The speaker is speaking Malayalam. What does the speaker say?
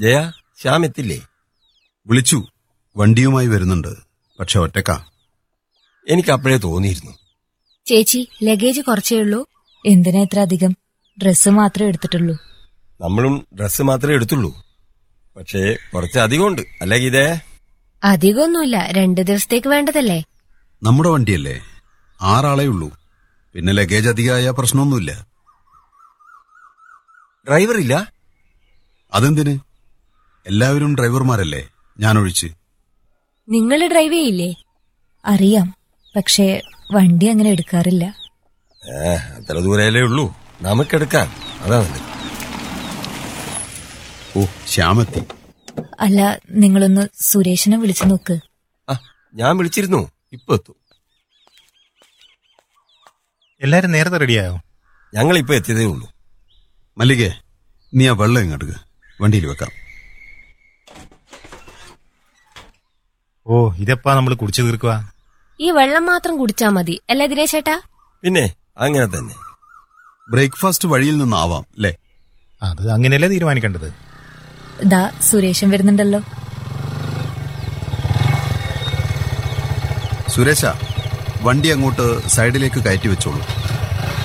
ജയ ശ്യാം എത്തില്ലേ വിളിച്ചു വണ്ടിയുമായി വരുന്നുണ്ട് പക്ഷെ ഒറ്റക്കാ എനിക്ക് അപ്പോഴേ തോന്നിയിരുന്നു ചേച്ചി ലഗേജ് കുറച്ചേ ഉള്ളൂ എന്തിനാ ഇത്ര അധികം ഡ്രസ്സ് മാത്രമേ എടുത്തിട്ടുള്ളൂ നമ്മളും ഡ്രസ്സ് മാത്രമേ എടുത്തുള്ളൂ പക്ഷേ കുറച്ച് അധികമുണ്ട് അല്ലേ ഗീതേ അധികമൊന്നുമില്ല രണ്ടു ദിവസത്തേക്ക് വേണ്ടതല്ലേ നമ്മുടെ വണ്ടിയല്ലേ ആറാളേ ഉള്ളൂ പിന്നെ ലഗേജ് അധികമായ പ്രശ്നമൊന്നുമില്ല ഡ്രൈവർ ഇല്ല അതെന്തിന് എല്ലാവരും ഡ്രൈവർമാരല്ലേ ഞാനൊഴിച്ച് നിങ്ങൾ ഡ്രൈവ് ചെയ്യില്ലേ അറിയാം പക്ഷേ വണ്ടി അങ്ങനെ എടുക്കാറില്ല ഏ അത്ര ദൂരല്ലേ ഉള്ളൂ നമുക്കെടുക്കാം അതാ നല്ലത് ഓ ശ്യാമെത്തി അല്ല നിങ്ങളൊന്ന് സുരേഷിനെ വിളിച്ചു നോക്ക് ആ ഞാൻ വിളിച്ചിരുന്നു ഇപ്പൊ എത്തും എല്ലാരും നേരത്തെ റെഡിയായോ ഞങ്ങൾ ഇപ്പൊ എത്തിയതേ ഉള്ളൂ മല്ലികേ നീ ആ വെള്ളം ഇങ്ങോട്ട് വണ്ടിയിൽ വെക്കാം ഓ ഇതെപ്പാ നമ്മൾ കുടിച്ചു തീർക്കുക ഈ വെള്ളം മാത്രം കുടിച്ചാ മതി അല്ലേ ദിനേശേട്ടാ പിന്നെ അങ്ങനെ തന്നെ ബ്രേക്ക്ഫാസ്റ്റ് വഴിയിൽ നിന്നാവാം അല്ലേ അത് അങ്ങനെയല്ലേ തീരുമാനിക്കേണ്ടത് ദാ സുരേഷൻ വരുന്നുണ്ടല്ലോ സുരേഷ വണ്ടി അങ്ങോട്ട് സൈഡിലേക്ക് കയറ്റി വെച്ചോളൂ